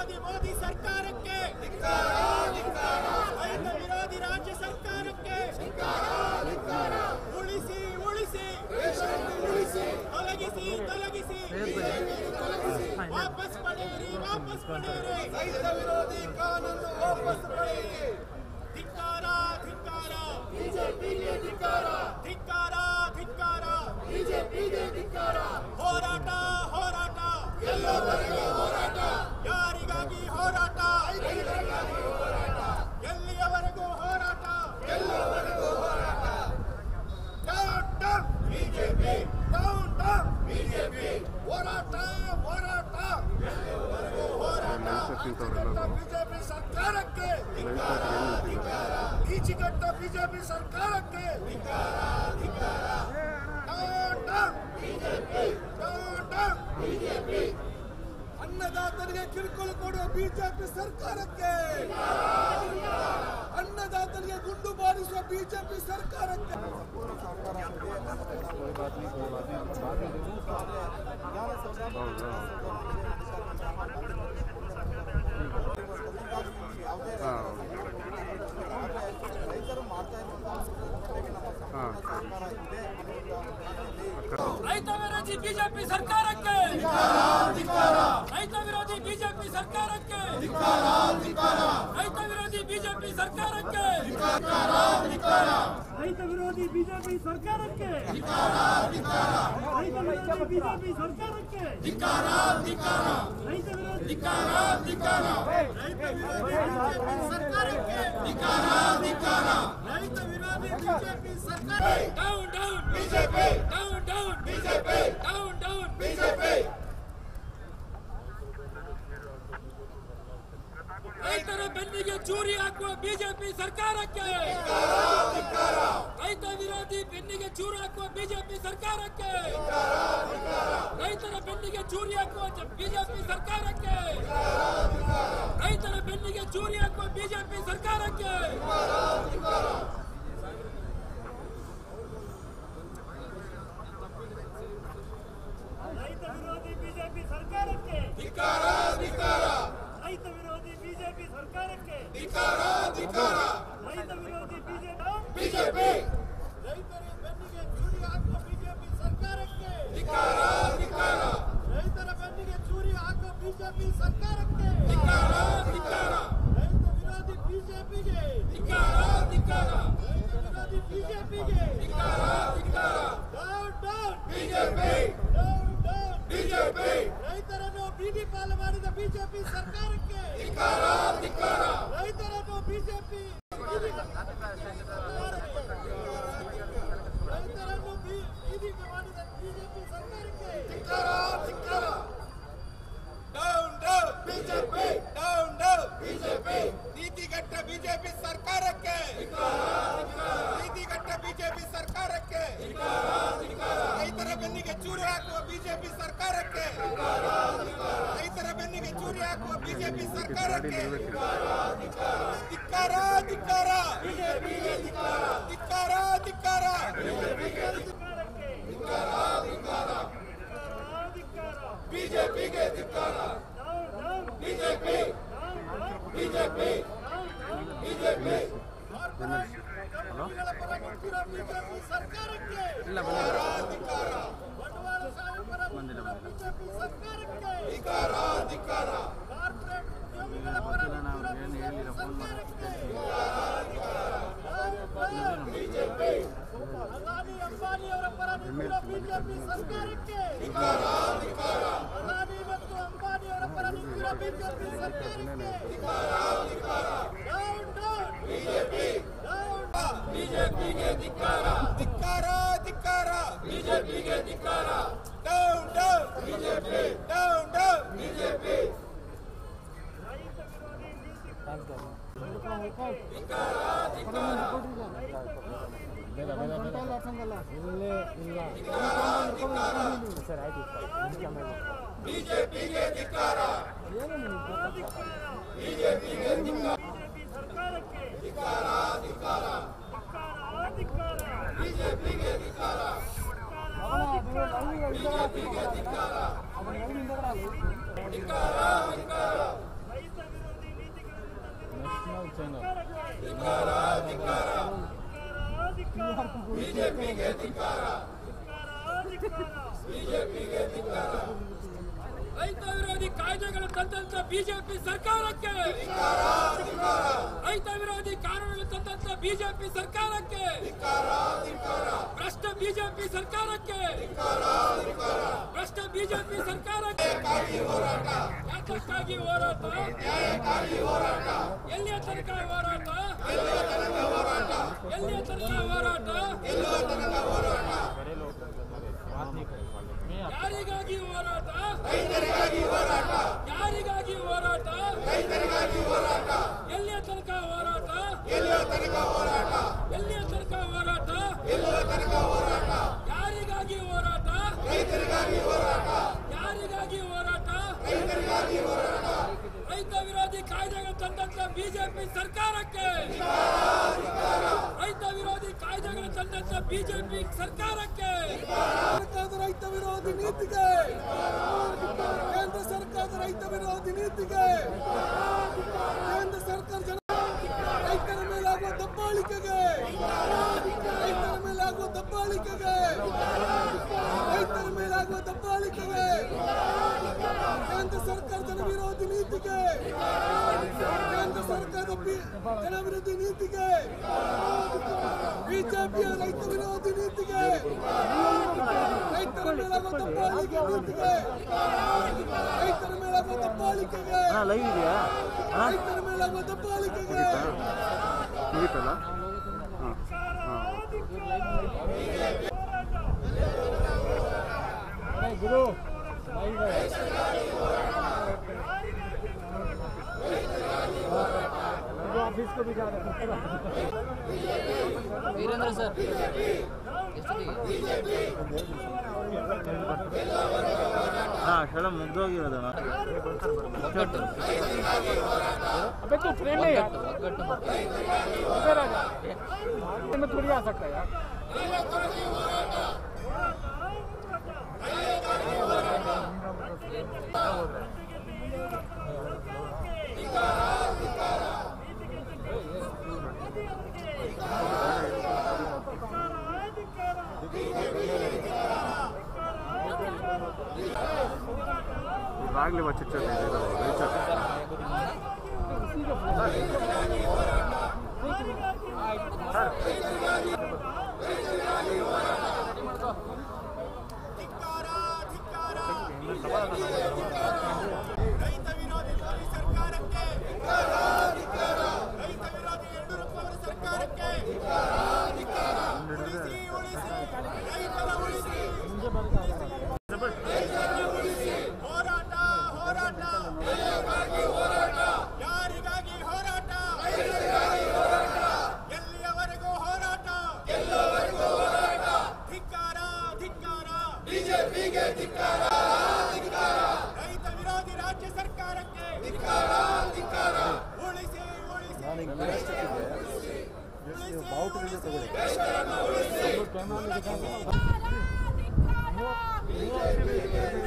ವಿರೋಧಿ ಮೋದಿ ಸರ್ಕಾರಕ್ಕೆ ರೈತ ವಿರೋಧಿ ರಾಜ್ಯ ಸರ್ಕಾರಕ್ಕೆ ಉಳಿಸಿ ಉಳಿಸಿ ತೊಲಗಿಸಿ ತೊಲಗಿಸಿ ವಾಪಸ್ ಪಡೆಯಿರಿ ವಾಪಸ್ ಪಡೆಯಿರಿ ರೈತ ವಿರೋಧಿ ಕಾನೂನು ವಾಪಸ್ ಪಡೆಯಿರಿ ಧಿಕ್ಕಾರ ಧಿಕ್ಕಾರ ಬಿಜೆಪಿಗೆ ಧಿಕ್ಕಾರ ಧಿಕ್ಕಾರ ಧಿಕ್ಕಾರ ಬಿಜೆಪಿಗೆ ಧಿಕ್ಕಾರ ಹೋರಾಟ ಹೋರಾಟ ಎಲ್ಲವರೆಗೂ ಹೋರಾಟ ಯಾರಿಗಾಗಿ ಹೋರಾಟ ಎಲ್ಲಿಯವರೆಗೂ ಹೋರಾಟ ಎಲ್ಲವರೆಗೂ ಹೋರಾಟ down down BJP down down BJP ಹೋರಾಟ ಹೋರಾಟ ಹೋರಾಟ ಬಿಜೆಪಿ ಸರ್ಕಾರಕ್ಕೆ ಈಚಿಕಟ್ಟ ಬಿಜೆಪಿ ಸರ್ಕಾರಕ್ಕೆ ಡೌನ್ ಡೌನ್ ಡೌನ್ ಡೌನ್ ಅನ್ನದಾತರಿಗೆ ಕಿರುಕುಳ ಕೊಡುವ ಬಿಜೆಪಿ ಸರ್ಕಾರಕ್ಕೆ ಅನ್ನದಾತರಿಗೆ ಗುಂಡು ಬಾರಿಸುವ ಬಿಜೆಪಿ ಸರ್ಕಾರಕ್ಕೆ ರೈತ ವಿರೋಧಿ ಬಿಜೆಪಿ ಸರ್ಕಾರಕ್ಕೆ ರೈತ ವಿರೋಧಿ ಬಿಜೆಪಿ ಸರ್ಕಾರಕ್ಕೆ ರೈತ ವಿರೋಧಿ ಬಿಜೆಪಿ ಸರ್ಕಾರಕ್ಕೆ ರೈತ ವಿರೋಧಿ ಬಿಜೆಪಿ ಸರ್ಕಾರಕ್ಕೆ ರೈತ ವಿರೋಧಿ ಬಿಜೆಪಿ ಸರ್ಕಾರಕ್ಕೆ ರೈತ ವಿರೋಧಿ ರೈತ ವಿರೋಧಿ ಬಿಜೆಪಿ ಸರ್ಕಾರಕ್ಕೆ ರೈತ ವಿರೋಧಿ ಬಿಜೆಪಿ ಸರ್ಕಾರ down down BJP down down BJP down down BJP ರೈತರ ಬೆನ್ನಿಗೆ ಚೂರಿ ಹಾಕುವ ಬಿಜೆಪಿ ಸರ್ಕಾರಕ್ಕೆ ರೈತ ವಿರೋಧಿ ಬೆನ್ನಿಗೆ ಚೂರಿ ಹಾಕುವ ಬಿಜೆಪಿ ಸರ್ಕಾರಕ್ಕೆ ರೈತರ ಬೆನ್ನಿಗೆ ಚೂರಿ ಹಾಕುವ ಬಿಜೆಪಿ ಸರ್ಕಾರಕ್ಕೆ ರೈತರ ಬೆನ್ನಿಗೆ ಚೂರಿ ಹಾಕುವ ಬಿಜೆಪಿ ಸರ್ಕಾರಕ್ಕೆ ರೈತ ವಿರೋಧಿ ಬಿಜೆಪಿ ಸರ್ಕಾರಕ್ಕೆ ಧಿಕಾರ ಧಿಕಾರ ರೈತ ವಿರೋಧಿ ಬಿಜೆಪಿ ಸರ್ಕಾರಕ್ಕೆ ಧಿಕಾರ ಧಿಕಾರ ರೈತ ವಿರೋಧಿ ಬಿಜೆಪಿ ಬಿಜೆಪಿ ರೈತರ ಬೆನ್ನಿಗೆ ಚೂರಿ ಹಾಕುವ ಬಿಜೆಪಿ ಸರ್ಕಾರಕ್ಕೆ ಧಿಕಾರ ಧಿಕಾರ ರೈತರ ಬೆನ್ನಿಗೆ ಚೂರಿ ಹಾಕುವ ಬಿಜೆಪಿ ಸರ್ಕಾರಕ್ಕೆ ಧಿಕಾರ ಧಿಕಾರ ರೈತ ವಿರೋಧಿ ಬಿಜೆಪಿಗೆ ಧಿಕಾರ ಧಿಕಾರ ರೈತ ವಿರೋಧಿ ಬಿಜೆಪಿಗೆ ಧಿಕಾರ ಧಿಕಾರ down down BJP down down BJP ರೈತರನ್ನು ಬೀದಿ ಪಾಲು ಮಾಡಿದ ಬಿಜೆಪಿ ಸರ್ಕಾರಕ್ಕೆ ಧಿಕಾರ ಧಿಕಾರ ರೈತರನ್ನು ಬಿಜೆಪಿ ರೈತರನ್ನು ಬೀ- ಬೀದಿಗೆ ಮಾಡಿದ ಬಿಜೆಪಿ ಸರ್ಕಾರಕ್ಕೆ ಧಿಕಾರ ಧಿಕಾರ down down BJP down down BJP ನೀತಿಗಟ್ಟ ಬಿಜೆಪಿ ಸರ್ಕಾರಕ್ಕೆ ನೀತಿಗಟ್ಟ ಬಿಜೆಪಿ ಸರ್ಕಾರಕ್ಕೆ ರೈತರ ಬೆನ್ನಿಗೆ ಚೂರಿ ಹಾಕುವ ಬಿಜೆಪಿ ಸರ್ಕಾರಕ್ಕೆ ರೈತರ ಬೆನ್ನಿಗೆ ಚೂರಿ ಹಾಕುವ ಬಿಜೆಪಿ ಸರ್ಕಾರಕ್ಕೆ ಧಿಕ್ಕಾರ ಧಿಕ್ಕಾರ ಧಿಕ್ಕಾರ ಧಿಕ್ಕಾರ ಬಿಜೆಪಿಗೆ ಧಿಕ್ಕಾರ ಬಿಜೆಪಿ ಬಿಜೆಪಿ ಬಿಜೆಪಿ ಕಂಪನಿಗಳ ಪರ ನಿಂತಿರೋ ಬಿಜೆಪಿ ಸರ್ಕಾರಕ್ಕೆ ಧಿಕ್ಕಾರ ಬಂಡವಾಳ ಶಾಹಿ ಪರ ನಿಂತಿರೋ ಬಿಜೆಪಿ ಸರ್ಕಾರಕ್ಕೆ ಧಿಕ್ಕಾರ ಧಿಕ್ಕಾರ ಕಾರ್ಪೊರೇಟ್ ಉದ್ಯಮಿಗಳ ಪರ ನಿಂತಿರೋ ಬಿಜೆಪಿ ಸರ್ಕಾರಕ್ಕೆ ಬಿಜೆಪಿ ಅದಾನಿ ಅಂಬಾನಿ ಅವರ ಪರ ನಿಂತಿರೋ ಬಿಜೆಪಿ ಸರ್ಕಾರಕ್ಕೆ ಧಿಕ್ಕಾರ ಧಿಕ್ಕಾರ ಅದಾನಿ ಮತ್ತು ಅಂಬಾನಿ ಅವರ ಪರ ನಿಂತಿರೋ ಬಿಜೆಪಿ ಸರ್ಕಾರಕ್ಕೆ ಡೌನ್ ಡೌನ್ ಬಿಜೆಪಿ ಡೌನ್ ಬಿಜೆಪಿಗೆ ಧಿಕ್ಕಾರ ಧಿಕ್ಕಾರ ಧಿಕ್ಕಾರ ಬಿಜೆಪಿಗೆ ಧಿಕ್ಕಾರ down down BJP down down BJP ಬಿಜೆಪಿಗೆ ಧಿಕ್ಕಾರ ಬಿಜೆಪಿಗೆ ಧಿಕ್ಕಾರ ಬಿಜೆಪಿ ಸರ್ಕಾರಕ್ಕೆ ಧಿಕ್ಕಾರ ಧಿಕ್ಕಾರ ಧಿಕ್ಕಾರ ಬಿಜೆಪಿಗೆ ಧಿಕ್ಕಾರ ಬಿಜೆಪಿಗೆ ಧಿಕ್ಕಾರ ಧಿಕ್ಕಾರ ಧಿಕ್ಕಾರ ಬಿಜೆಪಿಗೆ ಧಿಕ್ಕಾರ ರೈತ ವಿರೋಧಿ ಕಾಯ್ದೆಗಳು ತಂದಂತ ಬಿಜೆಪಿ ಸರ್ಕಾರಕ್ಕೆ ರೈತ ವಿರೋಧಿ ಕಾನೂನುಗಳು ತಂದಂತ ಬಿಜೆಪಿ ಸರ್ಕಾರಕ್ಕೆ ಭ್ರಷ್ಟ ಬಿಜೆಪಿ ಸರ್ಕಾರಕ್ಕೆ ಭ್ರಷ್ಟ ಬಿಜೆಪಿ ಸರ್ಕಾರಕ್ಕೆ ಯಾತಕ್ಕಾಗಿ ಹೋರಾಟ ಎಲ್ಲಿಯ ತನಕ ಹೋರಾಟ ಎಲ್ಲಿಯ ತನಕ ಹೋರಾಟ ಯಾರಿಗಾಗಿ ಹೋರಾಟ ಯಾರಿಗಾಗಿ ಹೋರಾಟ ಎಲ್ಲಿಯ ತನಕ ಹೋರಾಟ ಎಲ್ಲಿಯ ತನಕ ಹೋರಾಟ ಯಾರಿಗಾಗಿ ಹೋರಾಟ ಯಾರಿಗಾಗಿ ಹೋರಾಟ ರೈತ ವಿರೋಧಿ ಕಾಯ್ದೆಗಳು ತಂದಂತ ಬಿಜೆಪಿ ಸರ್ಕಾರಕ್ಕೆ ರೈತ ವಿರೋಧಿ ಕಾಯ್ದೆಗಳು ತಂದಂತ ಬಿಜೆಪಿ ಸರ್ಕಾರಕ್ಕೆ ಸರ್ಕಾರದ ರೈತ ವಿರೋಧಿ ನೀತಿಗೆ ಕೇಂದ್ರ ಸರ್ಕಾರದ ರೈತ ವಿರೋಧಿ ನೀತಿಗೆ ಕೇಂದ್ರ ಸರ್ಕಾರ ಜನ ರೈತರ ಮೇಲಾಗುವ ದಬ್ಬಾಳಿಕೆಗೆ ರೈತರ ಮೇಲಾಗುವ ದಬ್ಬಾಳಿಕೆಗೆ ರೈತರ ಮೇಲಾಗುವ ದಬ್ಬಾಳಿಕೆಗೆ ಕೇಂದ್ರ ಸರ್ಕಾರ ಜನ ವಿರೋಧಿ ನೀತಿಗೆ ಕೇಂದ್ರ ಸರ್ಕಾರದ ಬಿ- ಜನ ವಿರೋಧಿ ನೀತಿಗೆ ಬಿಜೆಪಿಯ ರೈತ ವಿರೋಧಿ ನೀತಿಗೆ ರೈತರ ಮೇಲಾಗುವ ದಬ್ಬಾಳಿಕೆ ನೀತಿಗೆ ರೈತರ ಮೇಲಾಗುವ ದಬ್ಬಾಳಿಕೆಗೆ ಲೈವ್ ಇದೆಯಾ ರೈತರ ಮೇಲಾಗುವ ದಬ್ಬಾಳಿಕೆಗೆ ಮುಗೀತಲ್ಲ ವೀರೇಂದ್ರ ಸರ್ ಎಷ್ಟೊತ್ತಿಗೆ ಹಾ ಶಳ ಮುಗ್ದೋಗಿರೋದಣ್ಣ ಒಗ್ಗಟ್ಟು ಒಗ್ಗಟ್ಟು ಒಗ್ಗಟ್ಟು ಇವಾಗಲೇ ಬಚ್ಚಿಟ್ಟೆ ಧಿಕ್ಕಾರ ಧಿಕ್ಕಾರ ರೈತ ವಿರೋಧಿ ಮೋದಿ ಸರ್ಕಾರಕ್ಕೆ ರೈತ ವಿರೋಧಿ ಯಡಿಯೂರಪ್ಪ ಅವರ ಸರ್ಕಾರಕ್ಕೆ ಉಳಿಸಿ ಉಳಿಸಿ ರೈತರ ಉಳಿಸಿ ರೈತರ ಉಳಿಸಿ ಹೋರಾಟ ಹೋರಾಟ ಯಾರಿಗಾಗಿ ಹೋರಾಟ ಎಲ್ಲಿಯವರೆಗೂ ಹೋರಾಟ ಧಿಕ್ಕಾರ ಧಿಕ್ಕಾರ ಬಿಜೆಪಿಗೆ ಧಿಕ್ಕಾರ ರೈತ ವಿರೋಧಿ ರಾಜ್ಯ ಸರ್ಕಾರಕ್ಕೆ ಧಿಕ್ಕಾರ ಧಿಕ್ಕಾರ ಉಳಿಸಿ ಉಳಿಸಿ ಉಳಿಸಿ, ಉಳಿಸಿ, ಉಳಿಸಿ.